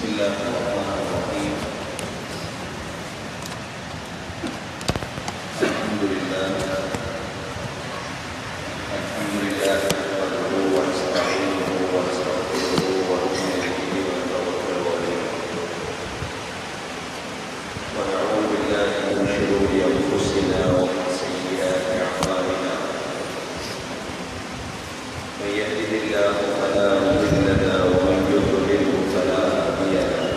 الله الرحمن الرحيم الحمد لله الحمد لله نحمده ونستعينه ونستغفره ونؤمن به ونتوكل عليه ونعوذ بالله من شرور انفسنا ومن سيئات اعمالنا من يهده الله فلا مضل له ومن يضلل فلا هادي له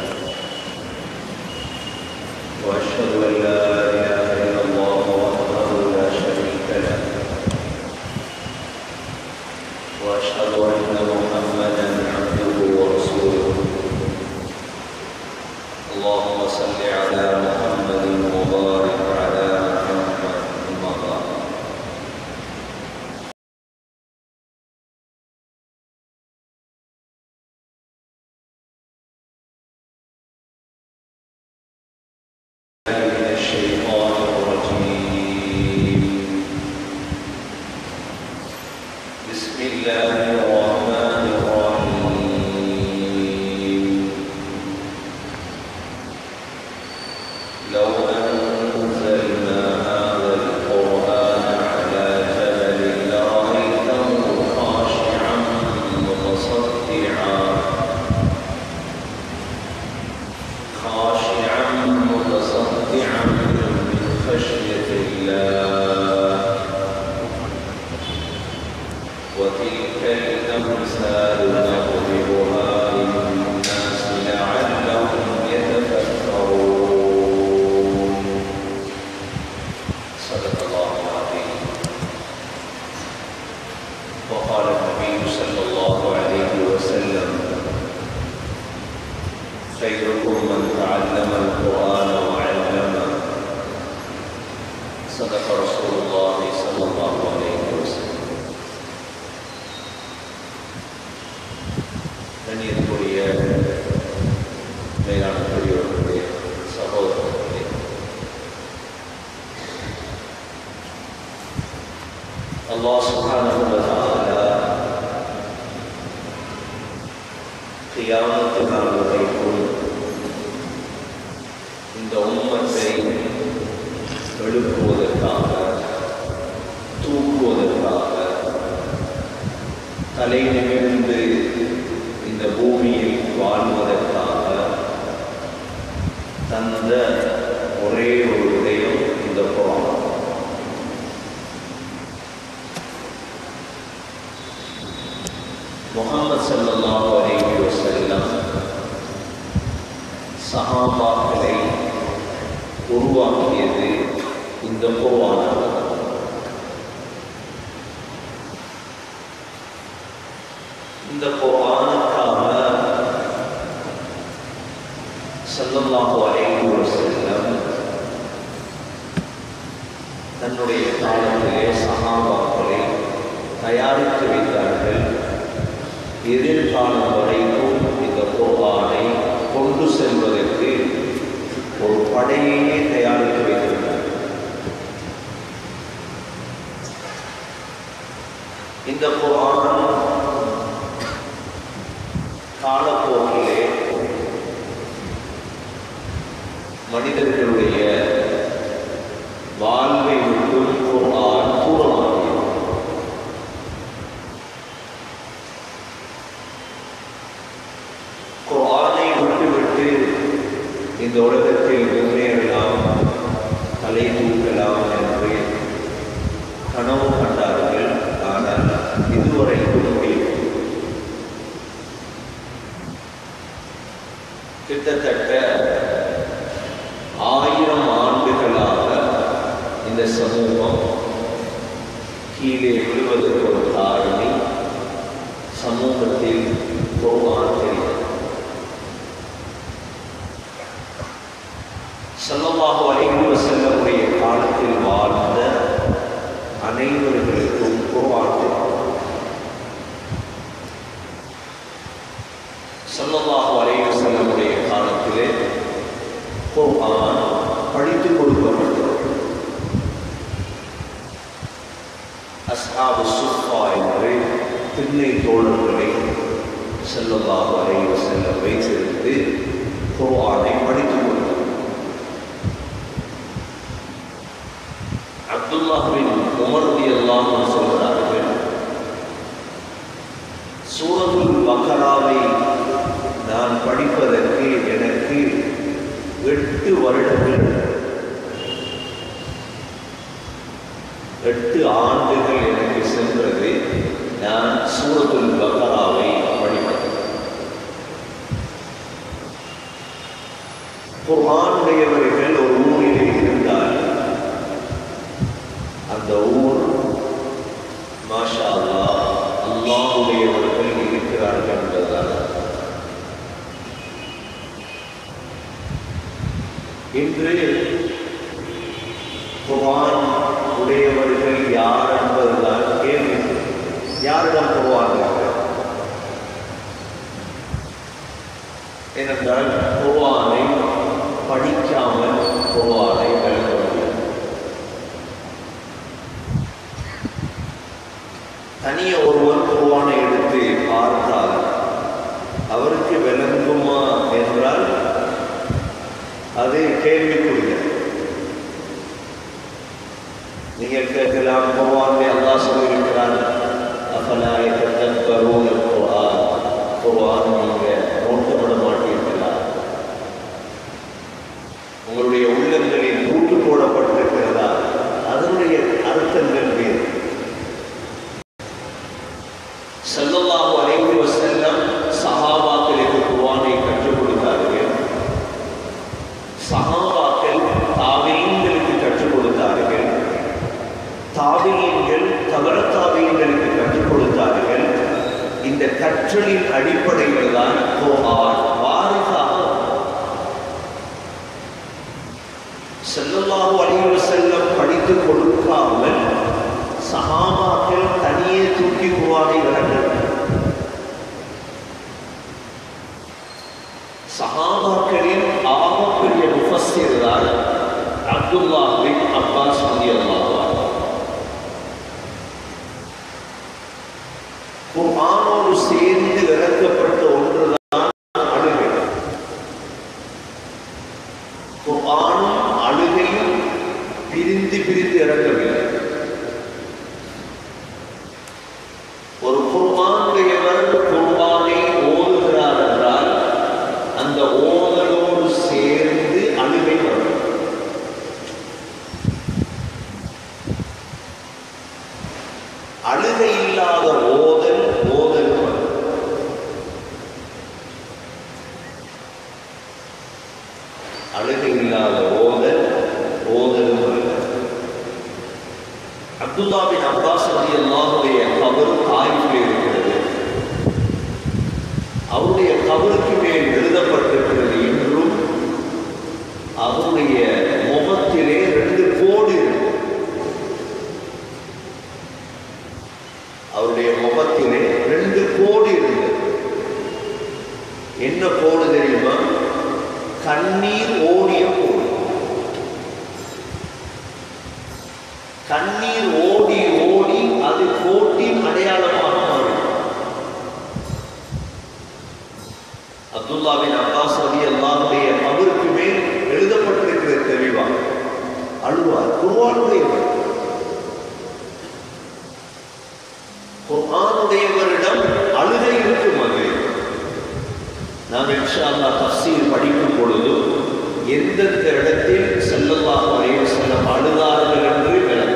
واشهد ان لا اله الا الله وحده لا شريك له واشهد ان محمدا عبده ورسوله اللهم صل على محمد وبارك على محمد اما بعد من الشيطان الرجيم بسم الله الرحمن الرحيم لو أنزلنا هذا القرآن على جبل لرأيته خاشعا متصدعا خاشعا متصدعا من خشية الله وتلك الأمثال نضربها للناس لعلهم يتفكرون صدق الله العظيم وقال النبي صلى الله عليه وسلم خيركم من تعلم القرآن وعلمه صدق رسول الله صلى الله عليه وسلم கண்ணியத்துக்குரிய மேலான பெரியவர்களே சகோதரர்களே அல்லாஹ் சுப்ஹானஹு வ தஆலா கியாமத்து நாள் வரைக்கும் இந்த உம்மத்தை எழுப்புவதற்காக தூக்குவதற்காக தலை நிமிர்ந்து இந்த பூமியில் வாழ்வதற்காக தந்த ஒரே ஒரு விடயம் இந்த புறாணம் முகமது ஸல்லல்லாஹு அலைஹி வஸல்லம் சஹாபாக்களை உருவாக்கியது இந்த குர்ஆன் இந்த குர்ஆனுக்காக ஸல்லல்லாஹு அலைஹி வஸல்லம் தன்னுடைய காலத்திலே சஹாபாக்களை தயாரித்து வைத்தார்கள் எதிர்காலம் வரைக்கும் இந்த குர்ஆனை கொண்டு செல்வதற்கு ஒரு படையையே தயாரித்து வைத்திருந்தார் இந்த குர்ஆன் காலப்போக்கிலே மனிதர்களுடைய வாழ்வை விட்டும் குர்ஆன் தூரமாகியது குர்ஆனை விட்டுவிட்டு இந்த உலகத்தில் முன்னேறலாம் தலை தூக்கலாம் என்று கனவு கண்டார்கள் ஆனால் இதுவரைக்கும் முடியும் கிட்டத்தட்ட ஆயிரம் ஆண்டுகளாக இந்த சமூகம் கீழே விழுவதற்கு ஒரு காரணி சமூகத்தில் குர்ஆன் தெரியும் ஸல்லல்லாஹு அலைஹி வஸல்லமுடைய காலத்தில் வாழ்ந்த அனைவர்களுக்கும் குர்ஆன் தெரியும் ஸல்லல்லாஹு அலைஹி வஸல்லமுடைய காலத்திலே குர்ஆன் படித்துக் கொடுக்கப்பட்டது அஸ்ஹாபு சுஃபா என்று திண்ணை தோழர்களை செல்லல்லாஹு அலைஹி வஸல்லம் வைத்திருந்து குர்ஆனை படித்துக் கொள்ளுங்கள் அப்துல்லாஹ் பின் உமர் ரலியல்லாஹு அன்ஹு சொல்கிறார்கள் சூரத்துல் பக்கராவை நான் படிப்பதற்கு எனக்கு எட்டு வருடங்கள் எட்டு ஆண்டுகள் எனக்கு சென்றது நான் சூரத்துல் பக்கராவை படிப்பது குர்ஆனுடையவர்கள் ஒரு ஊரிலே இருந்தால் அந்த ஊர் மாஷா அல்லாஹ் அல்லாஹுடையவர்கள் இருக்கிறார்கள் என்பதுதான் இன்று குர்ஆன் உடையவர்கள் யார் என்பதுதான் கேள்வி யாரிடம் குர்ஆன் இருக்கிறது? ஏனென்றால் குர்ஆனை படிக்காமல் குர்ஆனை விளங்க முடியாது தனிய ஒருவர் குர்ஆனை எடுத்து பார்த்தால் அவருக்கு விளங்குமா என்றால் அது கேள்விக்குரியது நீங்கள் கேட்கலாம் குர்ஆனிலே அல்லாஹ் சொல்லியிருக்கிறான் அஃபலா யததப்பரூன குர்ஆன் குர்ஆன் நீங்க நோட்டப்பட மாட்டீர்களா உங்களுடைய உள்ளங்களில் ஊட்டு போடப்பட்டிருக்கிறதா அதனுடைய அர்த்தங்கள் வேறு ஸல்லல்லாஹு அலைஹி வஸல்லம் சஹாபாக்களுக்கு குர்ஆனை கற்றுக் கொடுத்தார்கள் சஹாபாக்கள் தாபீன்களுக்கு கற்றுக் கொடுத்தார்கள் தாபியங்கள் தவற தாபியங்களுக்கு கற்றுக் கொடுத்தார்கள் இந்த கற்றலின் அடிப்படையில் தான் குர்ஆன் வாரிசாக ஸல்லல்லாஹு அலைஹி வஸல்லம் படித்து கொடுக்காமல் சஹாபாக்கள் தனியே தூக்கி குர்ஆனை விளங்கினர் சஹாபாக்களின் ஆகப்பெரிய முஃபஸ்ஸிர் தான் அப்துல்லாஹ் பின் அப்பாஸ் ரலியல்லாஹு அன்ஹு குர்ஆனோடு சேர்ந்து இறக்கப்பட்ட ஒன்றுதான் அழுகை குர்ஆனும் அழுகையும் பிரிந்து பிரிந்து இறக்கவில்லை ஒரு குர்ஆனுடையவர் குர்ஆனை ஓதுகிறார் என்றால் அந்த ஓதலோடு சேர்ந்து அழுகை வரும் அழுகை இல்லாத ஓதல் ஓதல் வரும். அழுகை இல்லாத ஓதல் ஓதல் வரும். அப்துல்லா பின் அப்பாஸ் ரதி அல்லாஹுடைய கபர் தாய்ப்பில் இருக்கிறது அவருடைய கபருக்கு மேல் எழுதப்பட்டிருக்கிறது என்றும் அவருடைய முகத்திலே ரெண்டு கோடு இருக்கு அவருடைய முகத்திலே ரெண்டு கோடு இருந்தது என்ன கோடு தெரியுமா கண்ணீர் ஓடிய கோடு கண்ணீர் ஓடி ஓடி அது கோட்டின் அடையாளமாக மாறும் அப்துல்லாவின் அப்பாஸ் ரதி அல்லாஹுடைய அவருக்கு மேல் எழுதப்பட்டிருக்கிற தெளிவாக அழுவார் குர்ஆனுடையவர் குர்ஆனுடையவரிடம் அழுகை இருக்கும் அது நாம் இன்ஷா அல்லாஹ் தஃசீர் படிக்கும் பொழுது எந்தெந்த இடத்தில் ஸல்லல்லாஹு அலைஹி வஸல்லம் அழுதார்கள் என்று விளக்கும்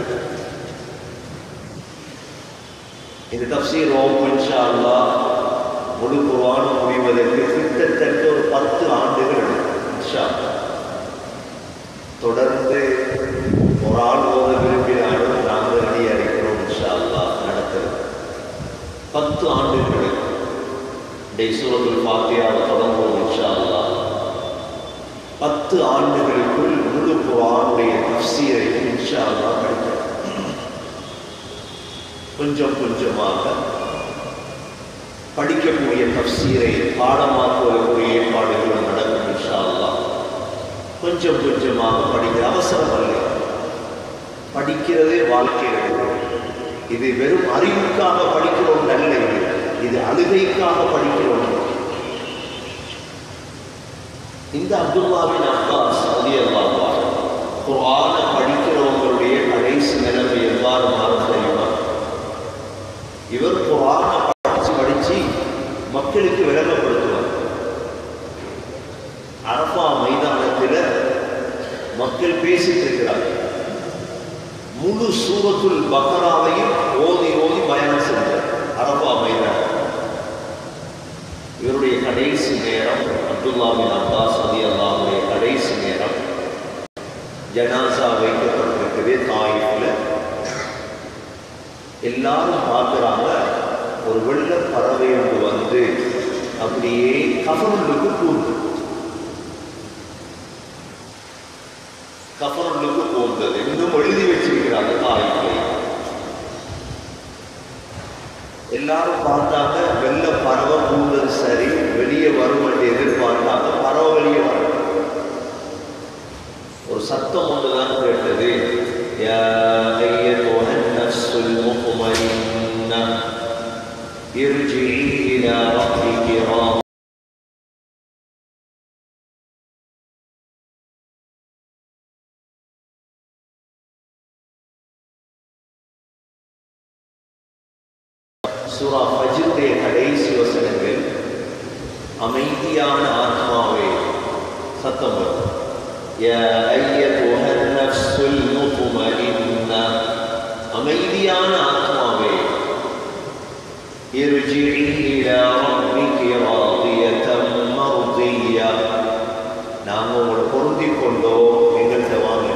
இந்த தஃசீர் ஓம் இன்ஷா அல்லாஹ் முழு குர்ஆனும் முடிவதற்கு கிட்டத்தட்ட ஒரு பத்து ஆண்டுகள் எடுக்கும் இன்ஷா அல்லாஹ். தொடர்ந்து ஒரு ஆள் ஓத விரும்பினாலும் நாங்கள் ரெடியாக இருக்கிறோம் இன்ஷா அல்லாஹ் நடத்துறது பத்து ஆண்டுகள் டே சூரத்துல் ஃபாத்தியாவை தொடங்குவோம் இன்ஷா அல்லாஹ் பத்து ஆண்டுகளுக்குள் முழு குர்ஆனுடைய தஃசீரை இன்ஷா அல்லாஹ் படிக்கிறோம் கொஞ்சம் கொஞ்சமாக படிக்கக்கூடிய தஃசீரை பாடமாக்குவதற்குரிய ஏற்பாடுகள் நடக்கும் இன்ஷா அல்லாஹ் கொஞ்சம் கொஞ்சமாக படிக்கிற அவசரம் அல்ல படிக்கிறதே வாழ்க்கையில் இது வெறும் அறிவுக்காக படிக்கிறோம் நல்ல இது இது அழுகைக்காக படிக்கிறோம் இந்த அப்துல்லாவின் அப்பாஸ் ரலியல்லாஹு அன்ஹு குர்ஆனை படிக்கிறவங்களுடைய கடைசி நிலைமை எவ்வாறு மாறும் தெரியுமா இவர் குர்ஆனை படிச்சு படிச்சு மக்களுக்கு விளங்கப்படுத்துவார் அரபா மைதானத்தில் மக்கள் பேசிட்டு இருக்கிறார்கள் முழு சூரத்துல் பக்கராவையும் ஓதி ஓதி பயணம் சென்றார் அரபா மைதானம் இவருடைய கடைசி நேரம் அப்துல்லா பின் அப்பாஸ் அலி அல்லாவுடைய கடைசி நேரம் ஜனாசா வைக்கப்பட்டிருக்குது தாயிஃபில் எல்லாரும் பார்க்குறாங்க ஒரு வெள்ள பறவை ஒன்று வந்து அப்படியே கஃபனுக்கு கூர்ந்து கஃபனுக்கு போந்தது இன்னும் எழுதி வச்சிருக்கிறாங்க தாயிஃபில் எல்லாரும் பார்த்தாங்க வெள்ள பறவை பூந்தது சரி வெளியே வரும் என்று எதிர்பார்த்தாங்க பறவை வெளியே வரும் ஒரு சத்தம் ஒன்றுதான் கேட்டது யா أيتها النفس المطمئنة ارجعي إلى ربك راضية சூரா ஃபஜ்ருடைய கடைசி வசனங்கள் அமைதியான ஆத்மாவே சத்தம் வரும் யா ஐயத்துஹ நஃப்ஸுல் முத்மஇன்னா அமைதியான ஆத்மாவே ارجعي إلى ربك راضية مرضية நாங்கள் உங்களை பொருந்திக் கொண்டோம் எங்கள்கிட்ட வாங்க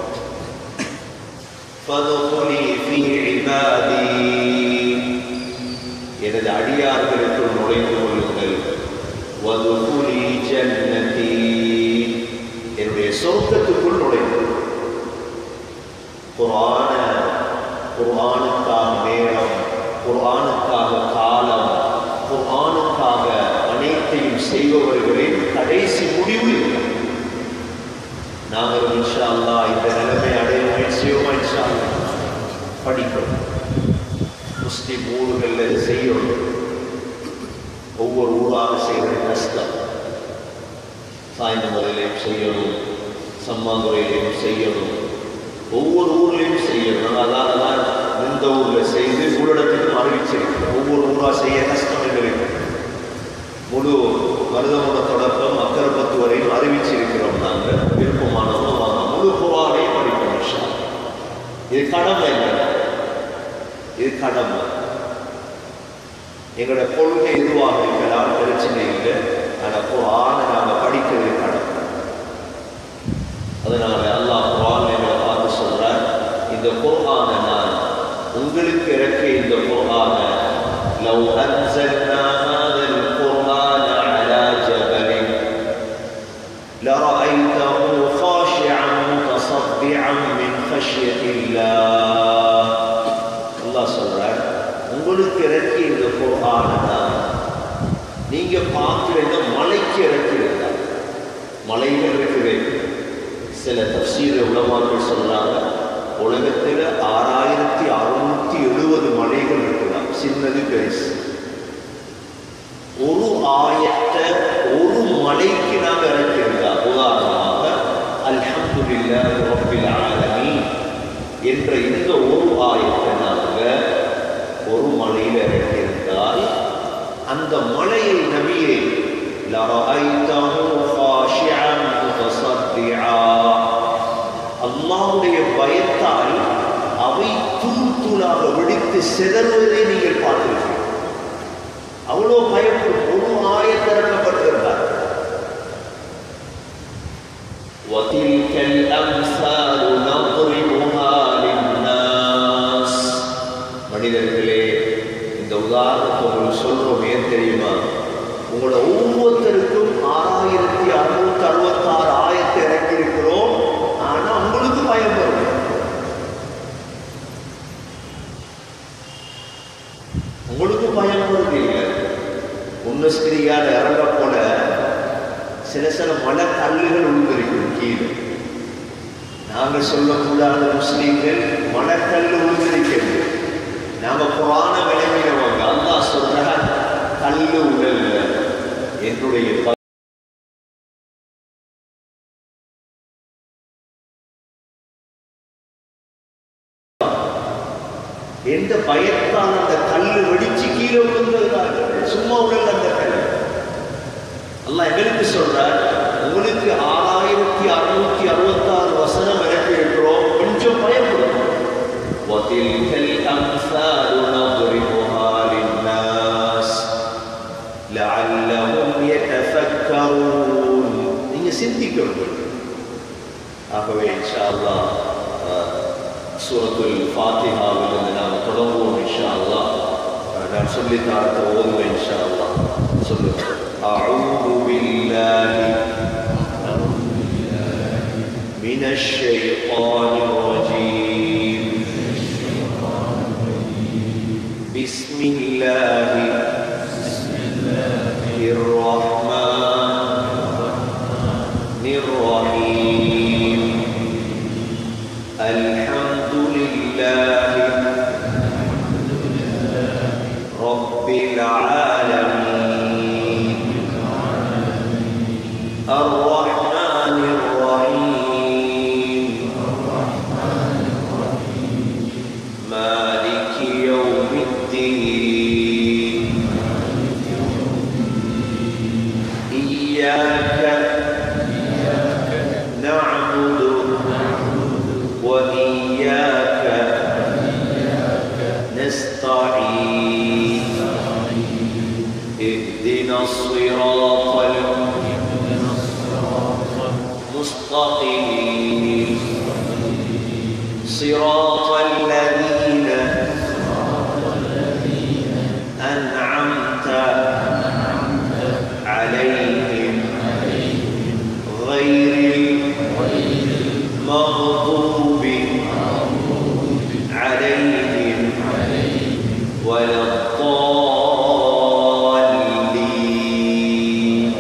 فادخلي في عبادي எனது அடியார்களுக்குள் நுழைந்து கொள்ளுங்கள் வதுகுலி ஜன்னதி என்னுடைய சொர்க்கத்துக்குள் நுழைந்து குர்ஆன குர்ஆனுக்காக நேரம் குர்ஆனுக்காக காலம் குர்ஆனுக்காக அனைத்தையும் செய்பவர்களின் கடைசி முடிவு இது. நாங்கள் இன்ஷா அல்லாஹ் இந்த நிலைமை அடைய முயற்சியோமா இன்ஷா அல்லாஹ் படிக்கணும் முஸ்லிம் ஊர்களில் இது செய்யணும் ஒவ்வொரு ஊராக செய்வது கஷ்டம் சாய்ந்த முறையிலையும் செய்யணும் சம்மாந்துறையிலையும் செய்யணும் ஒவ்வொரு ஊர்லையும் செய்யணும் அதால தான் இந்த ஊரில் செய்து ஊரிடத்துக்கும் அறிவிச்சிருக்கோம் ஒவ்வொரு ஊராக செய்ய கஷ்டம் எங்களுக்கு முழு மருதமுட தொடக்கம் அக்கரப்பத்து வரையும் அறிவிச்சிருக்கிறோம் நாங்கள் விருப்பமானவங்க வாங்க முழு புறாரையும் படிப்போம் இன்ஷா அல்லாஹ். இது கடமை இல்லை இது கடமை எங்களோட கொள்கை எதுவாக இருக்கலாம் பிரச்சனை இல்லை ஆனால் குரானை நாங்கள் படிக்கிறது கடமை அதனால அல்லாஹ் குரான் எங்களை பார்த்து சொல்றார் இந்த குர்ஆனை நான் உங்களுக்கு இறக்கிய இந்த குர்ஆனை لو أنزلنا هذا القرآن على جبل لرأيته خاشعا متصدعا من خشية الله الله சொல்றார் உங்களுக்கு இறக்கி இந்த குர்ஆனை நீங்க பார்க்கிறத மலைக்கு இறக்கிறது மலைகள் இருக்குது சில தப்சீர உலமாக்கள் சொல்றாங்க உலகத்தில் ஆறாயிரத்தி அறுநூத்தி எழுபது மலைகள் இருக்கலாம் சின்னது பெருசு ஒரு ஆயத்தை ஒரு மலைக்கு நாங்க இறக்கியிருந்தா உதாரணமாக அல்ஹம்துலில்லாஹி ரப்பில் ஆலமீன் என்ற இந்த ஒரு ஆயத்தை நாங்க ஒரு மலையில் இறக்கியிருந்தால் அந்த மலையை நபியை لرأيته خاشعا متصدعا அல்லாஹ்வுடைய பயத்தால் அவை தூள் தூளாக வெடித்து சிதறுவதை நீங்கள் பார்த்திருக்கீர்கள் அவ்வளோ பயப்படும் ஒரு ஆயத்திறக்கப்பட்டிருந்தார் وتلك الأمثال نضربها للناس மனிதர்களே இந்த உதாரணத்தை உங்களுக்கு சொல்றோம் ஏன் தெரியுமா உங்களோட ஒவ்வொருத்தருக்கும் ஆறாயிரத்தி அறுநூத்தி அறுபத்தாறு ஆயத்தை இறக்கி இருக்கிறோம் ஆனா உங்களுக்கு பயம் வரும் உங்களுக்கு பயம் வருது இல்லை உன்னஸ்கிரியால் இறங்க போல சில சில மலை கல்லுகள் உழுந்திருக்கும் கீழே நாங்கள் சொல்லக்கூடாத முஸ்லீம்கள் மணக்கல் உழுந்திருக்கிறது நாம புராண விளங்கினவங்க அல்லாஹ் சொல்றான் கல்லு உடல் என்னுடைய எந்த பயத்தால் அந்த கல்லு வெடிச்சு கீழே விழுந்ததுனால சும்மா விழுந்த அந்த கல் அல்லாஹ் எங்களுக்கு சொல்றார் உங்களுக்கு ஆறாயிரத்தி அறுநூத்தி அறுபத்தாறு வசனம் இறக்கி இருக்கிறோம் கொஞ்சம் பயப்படும் وَتِلْكَ الْأَمْثَالُ نَضْرِبُهَا لِلنَّاسِ لَعَلَّهُمْ يَتَفَكَّرُونَ நீங்க சிந்திக்கணும் ஆகவே இன்ஷா அல்லாஹ் அஹ், சூரத்துல் ஃபாத்திஹாவிலிருந்து நாம் தொடங்குவோம் இன்ஷா அல்லாஹ் அஹ், நான் சொல்லி தாரத்தை ஓதுவேன் இன்ஷா அல்லாஹ் சொல்லுங்கள் أعوذ بالله من الشيطان الرجيم بسم الله الرحمن الرحيم الحمد لله رب العالمين الرحمن الرحيم مالك يوم الدين إياك نعبد وإياك نستعين اهدنا الصراط المستقيم صراط الذين أنعمت عليهم غير المغضوب عليهم ولا الضالين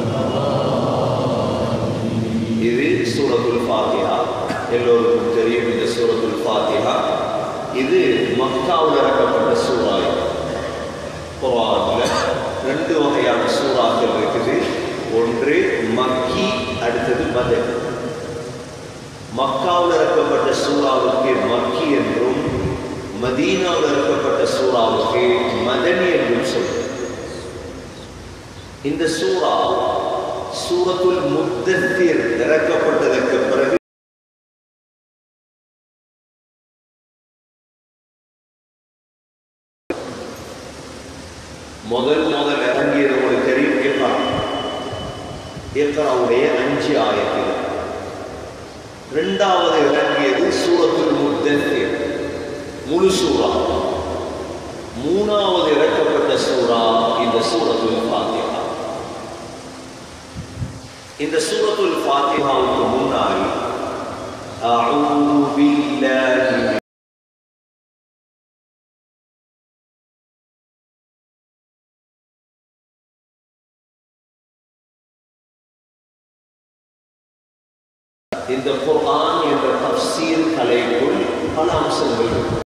இது சூரத்துல் ஃபாத்திஹா எல்லோருக்கும் தெரியும் இந்த சூரத்துல் ஃபாத்திஹா இது மக்காவில் இறக்கப்பட்ட சூறா இது. குர்ஆன்ல ரெண்டு வகையான சூறாக்கள் இருக்குது ஒன்று மக்கி அடுத்தது மதன் மக்காவில் இறக்கப்பட்ட சூறாவுக்கு மக்கி என்றும் மதீனாவில் இறக்கப்பட்ட சூறாவுக்கு மதனி என்றும் சொல்றோம் இந்த சூறா சூரத்துல் முத்தத்திர் இறக்கப்பட்டதற்கு பிறகு முதல் முதல் இறங்கியது உங்களுக்கு தெரியும் இக்ரா இக்ராவுடைய அஞ்சு ஆயத்தில் இரண்டாவது இறங்கியது சூரத்துல் முத்தத்திர் முழு சூறா மூணாவது இறக்கப்பட்ட சூறா இந்த சூரத்துல் ஃபாத்திஹா இந்த சூரத்துல் ஃபாத்திஹாவுக்கு முன்னாடி அஊது பில்லாஹி இந்த குர்ஆன் என்ற தஃசீர் கலைக்குள் பல அம்சங்கள் இருக்கு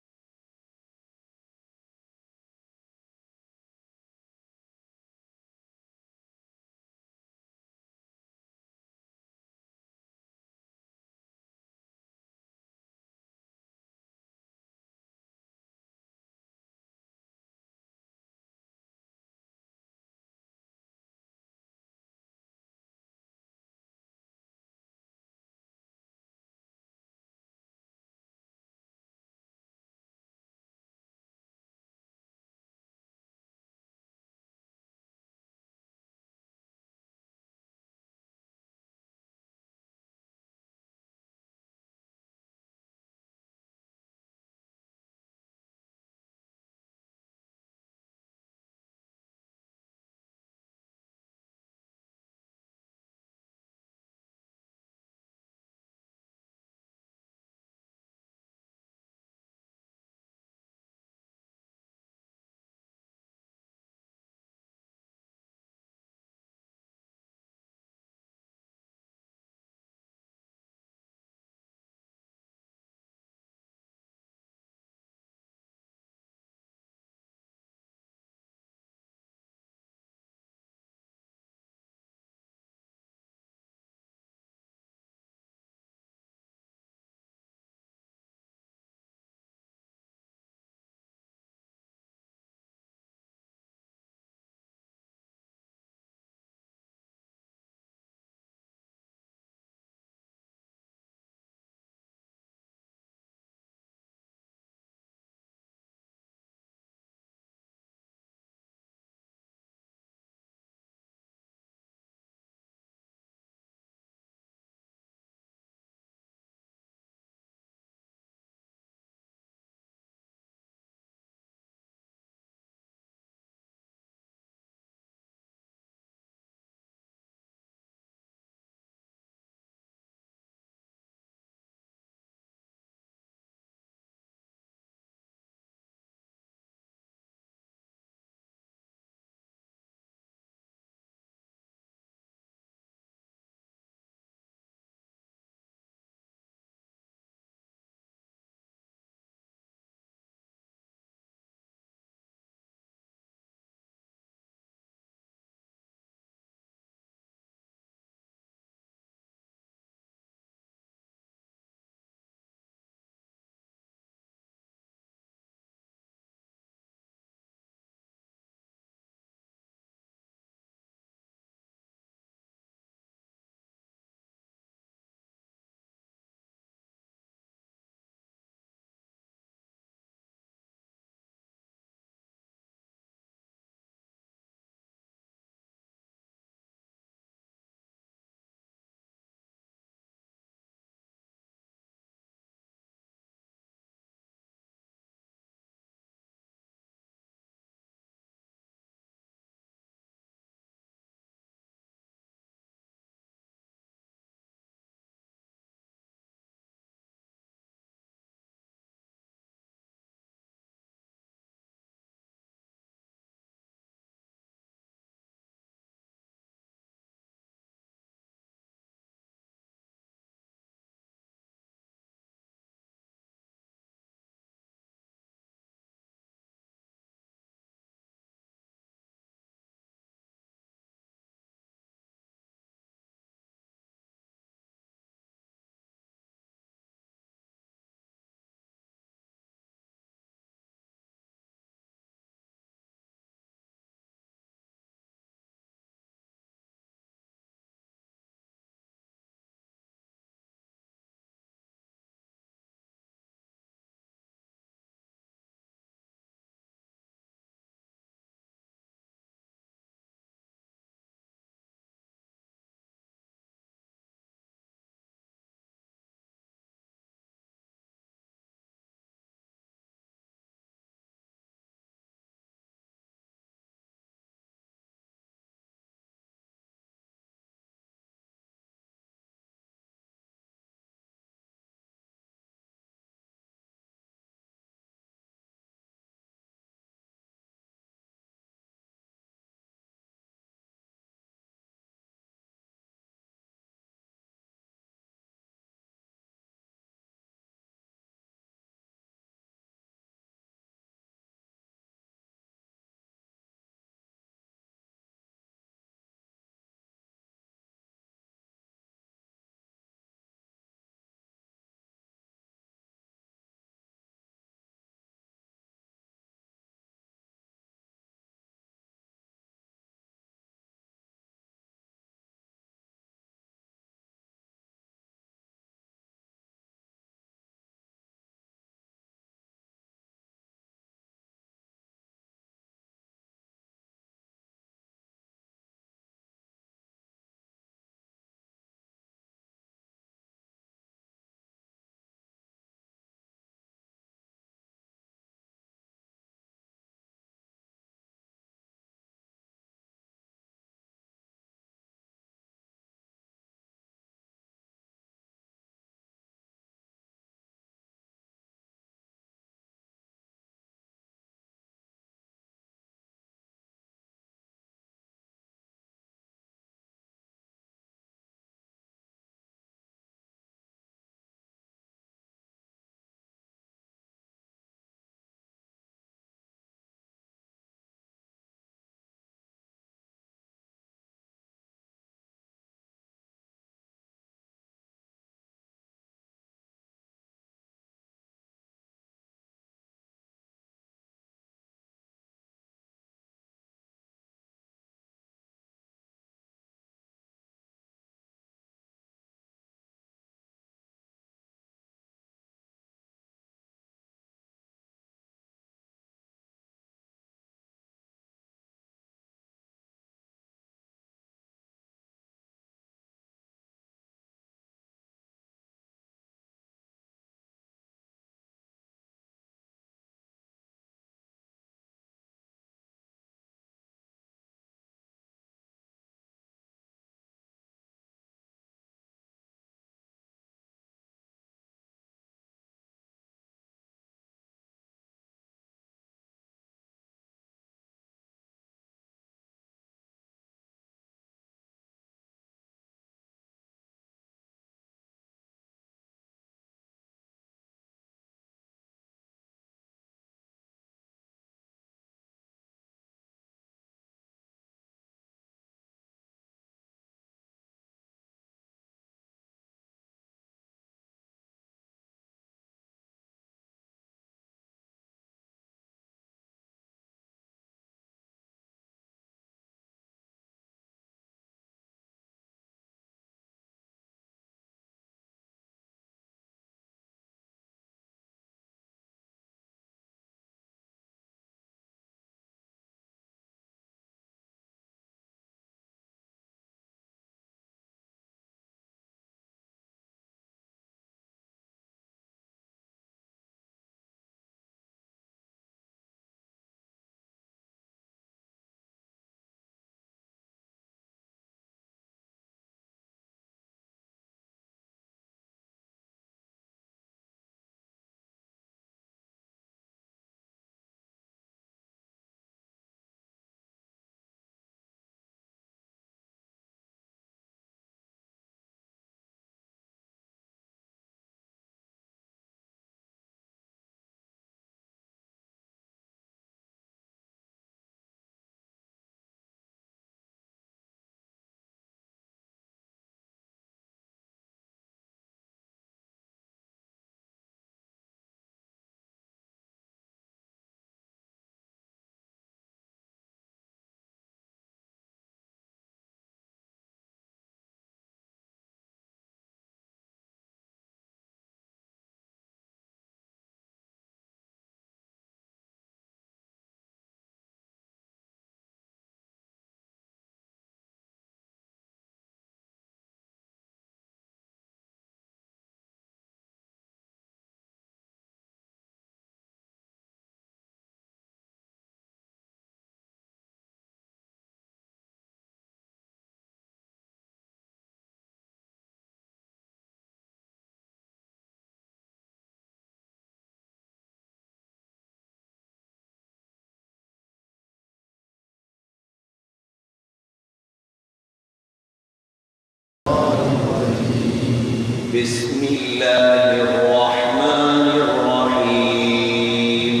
بسم الله الرحمن الرحيم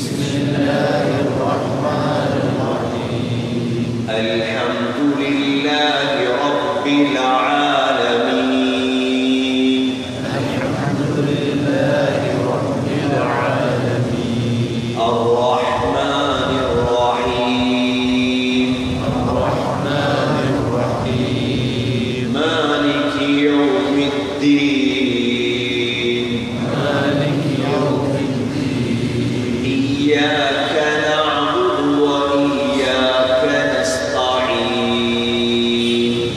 الحمد لله رب العالمين الرحمن الرحيم مالك يوم الدين إياك نعبد وإياك نستعين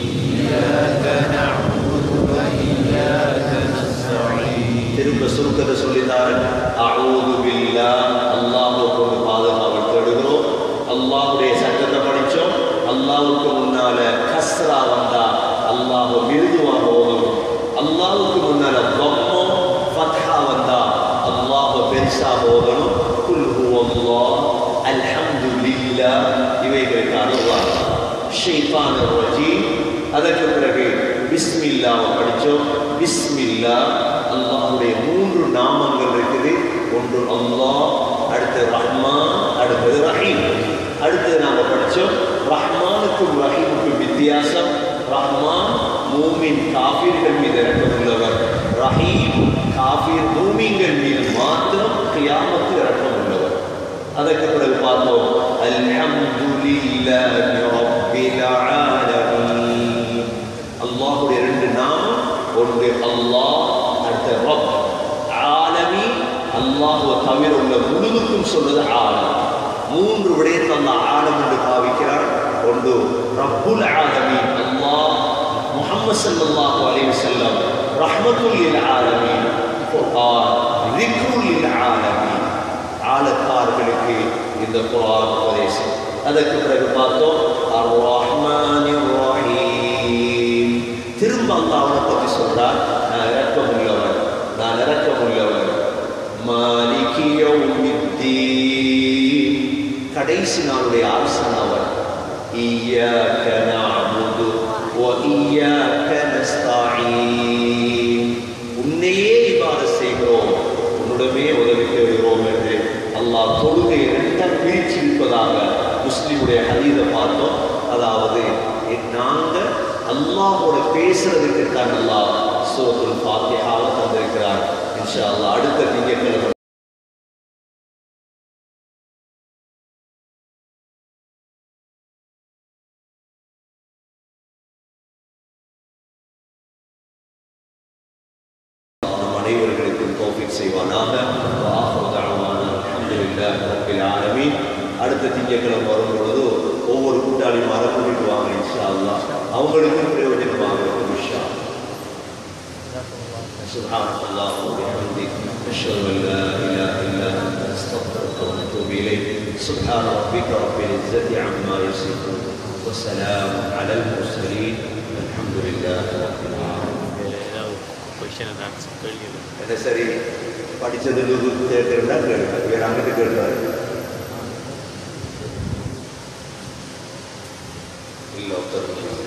திரும்ப சுருக்கத்தை சொல்லித்தாரு அவுது பில்லா அல்லாஹுக்கு ஒரு பாதுகாவல் தேடுகிறோம் அல்லாஹுடைய சட்டத்தை படிச்சோம் அல்லாஹுக்கு முன்னால கஸ்ரா வந்தா அல்லாஹ் மிருதுவாக ஓதணும் அல்லாஹுக்கு முன்னால பம்மம் ஃபத்ஹா வந்தா அல்லாஹ் பெருசாக ஓதணும் குல் ஹுவல்லாஹ் அல்ஹம்துலில்லாஹ் இவைகளுக்கு அனுவாங்க ஷைத்தான ரஜீம் அதற்கு பிறகு பிஸ்மில்லாவை படித்தோம் பிஸ்மில்லா அல்லாஹுடைய மூன்று நாமங்கள் இருக்குது ஒன்று அல்லாஹ் அடுத்து ரஹ்மான் அடுத்தது ரஹீம் அடுத்தது நாம படித்தோம் ரஹ்மானுக்கும் ரஹீமுக்கும் வித்தியாசம் ரஹ்மான் மூமின் காபீர்கள் மீது இறக்கமுள்ளவர் ரஹீம் காபீர் மூமின்கள் மீது மாத்திரம் கியாமத்தில் இறக்கமுள்ளவர் அதற்கு பிறகு பார்த்தோம் அல்ஹம்துலில்லாஹி ரப்பில் ஆலமீன் அல்லாஹ்வுடைய ரெண்டு நாமம் ஒன்று அல்லாஹ் அடுத்த ரப் ஆலமி அல்லாஹ்வை தவிர உள்ள முழுதுக்கும் சொல்றது ஆலம் மூன்று விடயத்தை அல்லாஹ் ஆலம் என்று பாவிக்கிறார் ஒன்று ரப்புல் ஆலமீன் அல்லாஹ் முஹம்மது ஸல்லல்லாஹு அலைஹி வஸல்லம் ரஹ்மத்துல் லில் ஆலமீன் குர்ஆன் ذிக்ருல் லில் ஆலமீன் ஆழக்கார்களுக்கு இந்த குரான் உபதேசம் அதற்கு பிறகு பார்த்தோம் அர் ரஹ்மானிர் ரஹீம் திரும்ப அல்லாஹ் அவனை பற்றி சொல்றார் நான் இறக்கமுள்ளவர் நான் இறக்கமுள்ளவர் மாலிகி யௌமித்தீன் கடைசி நாளுடைய அரசன் அவர் இய்யாக நஅபுது வ இய்யாக நஸ்தஈன் உன்னையே இவ்வாறு செய்கிறோம் உன்னிடமே உதவி தேடுகிறோம் என்று அல்லாஹ் தொழுகை ரெண்டாக பிரிச்சிருப்பதாக முஸ்லிமுடைய ஹதீதை பார்த்தோம் அதாவது நாங்கள் அல்லாஹோட பேசுறதுக்கு தான் அல்லாஹ் சூரத்துல் ஃபாத்திஹாவை தந்திருக்கிறார் இன்ஷா அல்லாஹ் அடுத்த திங்கட்கிழமை நம் அனைவர்களுக்கும் தௌஃபீக் செய்வானாக وآخر دعوانا الحمد لله رب العالمين அடுத்த திங்கட்கிழமை வரும் பொழுது ஒவ்வொரு கூட்டாளியும் மர கூட்டிட்டு வாங்க இன்ஷா அல்லாஹ் அவங்களுக்கும் பிரயோஜனமாக இருக்கும் இன்ஷா سبحانك اللهم وبحمدك نشهد ان لا اله الا انت نستغفرك ونتوب اليك سبحان ربك رب العزه عما يصفون وسلام على المرسلين الحمد لله رب العالمين கொஷின் ஆன்சர் கேள்வி என்ன சரி படிச்சது கேட்கிறதா கேளுங்க வேற அங்கிட்டு கேட்காது இல்லை ஒருத்தர்